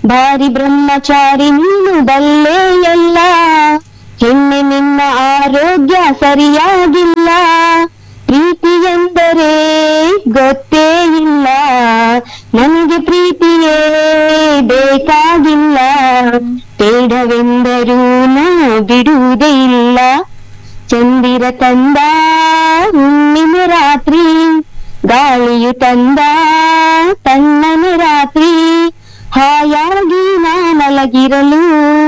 ಭಾರಿ ಬ್ರಹ್ಮಚಾರಿ ನೀನು ಬಲ್ಲೆ ಎಲ್ಲ ಹೆಣ್ಣೆ ನಿನ್ನ ಆರೋಗ್ಯ ಸರಿಯಾಗಿಲ್ಲ ಪ್ರೀತಿ ಎಂದರೆ ಗೊತ್ತೇ ಇಲ್ಲ ನನಗೆ ಪ್ರೀತಿಯೇ ಬೇಕಾಗಿಲ್ಲ ಬೇಡವೆಂದರೂ ನಾ ಬಿಡುವುದೇ ಇಲ್ಲ ಚಂದಿರ ತಂದ ಹುಣ್ಣಿನ ರಾತ್ರಿ ಗಾಳಿಯು ತಂದ ತಣ್ಣನ ರಾತ್ರಿ ಹಾಯಾಗಿ ನಾನಲಗಿರಲು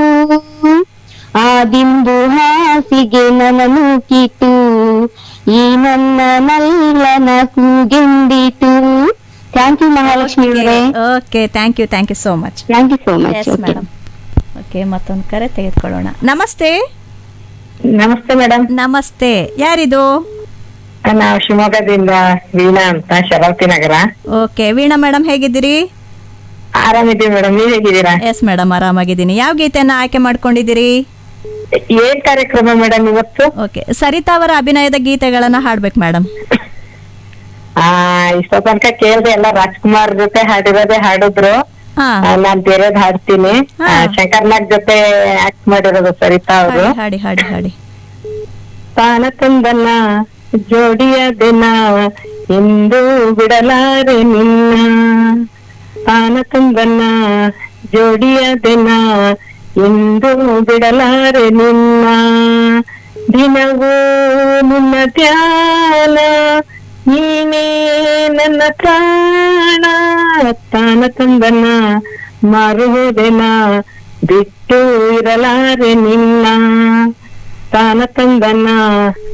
ಆ ದಿಂಬು ಹಾಸಿಗೆ ನನ್ನನ್ನು ಕಿತ್ತು ಈ ನನ್ನ ನಲ್ಲನ ಕೂಗೆಂದಿತು ಥ್ಯಾಂಕ್ ಯು ಮಹಾಲಕ್ಷ್ಮಿ ಅವರೇ okay thank you thank you so much thank you so much yes madam okay ಮತ್ತೊಂದು ಕರೆ ತೆಗೆದುಕೊಳ್ಳೋಣ ನಮಸ್ತೆ ನಮಸ್ತೆ ಮೇಡಮ್ ನಮಸ್ತೆ ಯಾರಿದು ನಾವು ಶಿವಮೊಗ್ಗದಿಂದ ವೀಣಾ ಅಂತ ಶರಾವತಿ ನಗರ ಓಕೆ ವೀಣಾ ಮೇಡಮ್ ಹೇಗಿದ್ದೀರಿ ಆರಾಮಿದ್ದೀವಿ ಮೇಡಮ್ ನೀವ್ ಹೇಗಿದ್ದೀರಾ ಎಸ್ ಮೇಡಮ್ ಆರಾಮಾಗಿದ್ದೀನಿ ಯಾವ ಗೀತೆಯನ್ನ ಆಯ್ಕೆ ಮಾಡ್ಕೊಂಡಿದ್ದೀರಿ ಏನ್ ಕಾರ್ಯಕ್ರಮ ಮೇಡಮ್ ಇವತ್ತು ಓಕೆ ಸರಿತಾ ಅವರ ಅಭಿನಯದ ಗೀತೆಗಳನ್ನ ಹಾಡ್ಬೇಕು ಮೇಡಮ್ ಆ ಇಷ್ಟ ತನಕ ಕೇಳ್ದೆ ಎಲ್ಲ ರಾಜ್ಕುಮಾರ್ ಜೊತೆ ಹಾಡಿರೋದೇ ಹಾಡಿದ್ರು ಹಾ ಆ, ನಾನ್ ಬೇರೆದ್ ಹಾಡ್ತೀನಿ ಹಾ. ಆ, ಶಂಕರ್ ನಾಗ್ ಜೊತೆ ಆಕ್ಟ್ ಮಾಡಿರೋದು ಸರಿತಾ ಅವರು ಹಾಡಿ ಹಾಡಿ ಹಾಡಿ ಹಾಡಿ ತಾನ ತಂದನ್ನ ಜೋಡಿಯ ದಿನ ಎಂದು ಬಿಡಲಾರೆ ನಿನ್ನ ತಾನ ತಂದನ್ನ ಜೋಡಿಯ ದಿನ ಎಂದು ಬಿಡಲಾರೆ ನಿನ್ನ ದಿನವೂ ನಿನ್ನ ಧ್ಯಾನ ನೀನೇ ನನ್ನ ಪ್ರಾಣ ತಾನ ತಂದನ್ನ ಮಾರುವುದೆನ ಬಿಟ್ಟು ಇರಲಾರೆ ನಿನ್ನ ತಾನ ತಂದನ್ನ